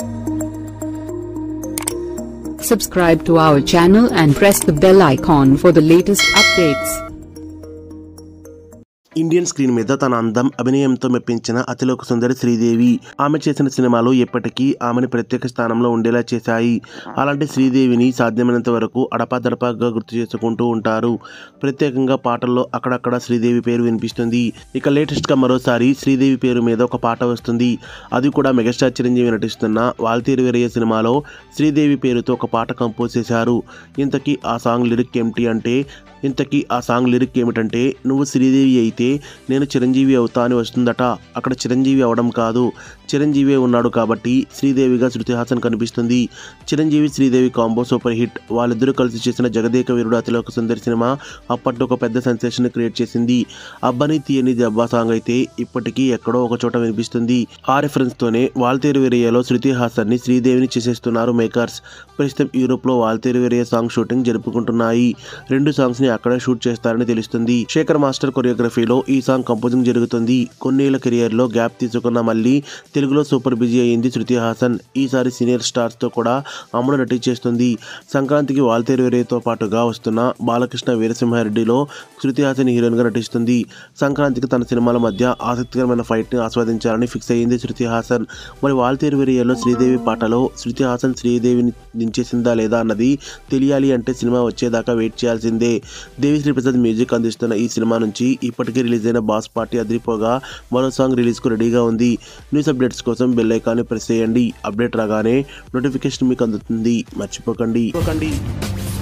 Subscribe to our channel and press the bell icon for the latest updates. Indian screen మీద తన అందం అభినయంతో మెప్పించిన అతిలోక సుందరి శ్రీదేవి ఆమె చేసిన సినిమాలు ఎప్పటికీ ఆమెను ప్రత్యేక స్థానంలో ఉండేలా చేశాయి అలాంటి శ్రీదేవిని సాధ్యమైనంత వరకు అడపాదడపాగా గుర్తు చేసుకుంటూ ఉంటారు ప్రత్యేకంగా పాటల్లో అక్కడక్కడ శ్రీదేవి పేరు వినిపిస్తుంది ఇక లేటెస్ట్గా మరోసారి శ్రీదేవి పేరు మీద ఒక పాట వస్తుంది అది కూడా మెగాస్టార్ చిరంజీవి నటిస్తున్న వాల్తీరు వీరయ్య సినిమాలో శ్రీదేవి పేరుతో ఒక పాట కంపోజ్ చేశారు ఇంతకీ ఆ సాంగ్ లిరిక్ ఏమిటి అంటే ఇంతకీ ఆ సాంగ్ లిరిక్ ఏమిటంటే నువ్వు శ్రీదేవి అయితే నేను చిరంజీవి అవుతా అని వస్తుందట అక్కడ చిరంజీవి అవడం కాదు చిరంజీవి ఉన్నాడు కాబట్టి శ్రీదేవిగా శృతి హాసన్ కనిపిస్తుంది Chiranjeevi Sridevi combo super hit వాళ్ళిద్దరూ కలిసి చేసిన జగదేక వీరుడు అతిలోక సుందరి సినిమా అప్పట్లో ఒక పెద్ద సెన్సేషన్ క్రియేట్ చేసింది అబ్బని తీయని దెబ్బా సాంగ్ అయితే ఇప్పటికీ ఎక్కడో ఒక చోట వినిపిస్తుంది ఆ రెఫరెన్స్ తోనే వాల్తేరు వీరయ్యలో శృతి హాసన్ ని శ్రీదేవిని చేసేస్తున్నారు మేకర్స్ ప్రస్తుతం యూరోప్ లో వాల్తేరు వీరయ్య సాంగ్ షూటింగ్ జరుపుకుంటున్నాయి రెండు సాంగ్స్ ని అక్కడే షూట్ చేస్తారని తెలుస్తుంది శేఖర్ మాస్టర్ కొరియోగ్రఫీలో ఈ సాంగ్ కంపోజింగ్ జరుగుతుంది కొన్నేళ్ల కెరియర్ లో గ్యాప్ తీసుకున్న మళ్ళీ తెలుగులో సూపర్ బిజీ అయింది శృతి హాసన్ ఈసారి సీనియర్ స్టార్స్ తో కూడా అమలు నటించేస్తుంది సంక్రాంతికి వాల్తేరు వీరయ్యతో పాటుగా వస్తున్న బాలకృష్ణ వీరసింహారెడ్డిలో శృతి హాసన్ హీరోయిన్ గా నటిస్తుంది సంక్రాంతికి తన సినిమాల మధ్య ఆసక్తికరమైన ఫైట్ ని ఆస్వాదించాలని ఫిక్స్ అయ్యింది శృతి హాసన్ మరి వాల్తేరు వీరయ్యలో శ్రీదేవి పాటలో శృతి హాసన్ శ్రీదేవిని దించేసిందా లేదా అన్నది తెలియాలి అంటే సినిమా వచ్చేదాకా వెయిట్ చేయాల్సిందే దేవిశ్రీ ప్రసాద్ మ్యూజిక్ అందిస్తున్న ఈ సినిమా నుంచి ఇప్పటికే రిలీజ్ అయిన బాస్ పార్టీ అదిరిపోగా మరో సాంగ్ రిలీజ్కు రెడీగా ఉంది న్యూస్ అప్డేట్స్ కోసం బెల్ ఐకాన్ని ప్రెస్ చేయండి అప్డేట్ రాగానే నోటిఫికేషన్ మీకు అందుతుంది మర్చిపోకండి